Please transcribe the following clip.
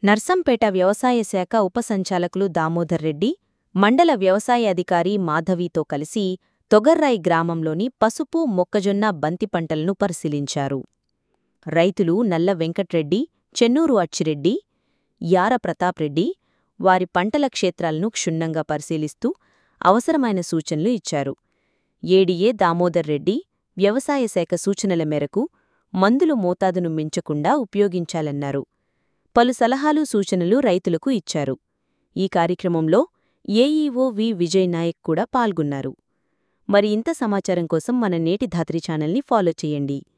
నర్సంపేట వ్యవసాయ శాఖ ఉప సంచాలకులు దామోదర్ రెడ్డి మండల వ్యవసాయ అధికారి మాధవితో కలిసి తొగర్రాయి గ్రామంలోని పసుపు మొక్కజొన్న బంతి పంటలను పరిశీలించారు రైతులు నల్ల వెంకట్రెడ్డి చెన్నూరు అచ్చిరెడ్డి యార ప్రతాప్ రెడ్డి వారి పంటల క్షేత్రాలను క్షుణ్ణంగా పరిశీలిస్తూ అవసరమైన సూచనలు ఇచ్చారు ఏడీఏ దామోదర్ రెడ్డి వ్యవసాయ శాఖ సూచనల మేరకు మందులు మోతాదును మించకుండా ఉపయోగించాలన్నారు పలు సలహాలు సూచనలు రైతులకు ఇచ్చారు ఈ కార్యక్రమంలో ఏఈఓ వి విజయ్ నాయక్ కూడా పాల్గొన్నారు మరి ఇంత సమాచారం కోసం మన నేటి ధాత్రి ఛానల్ని ఫాలో చేయండి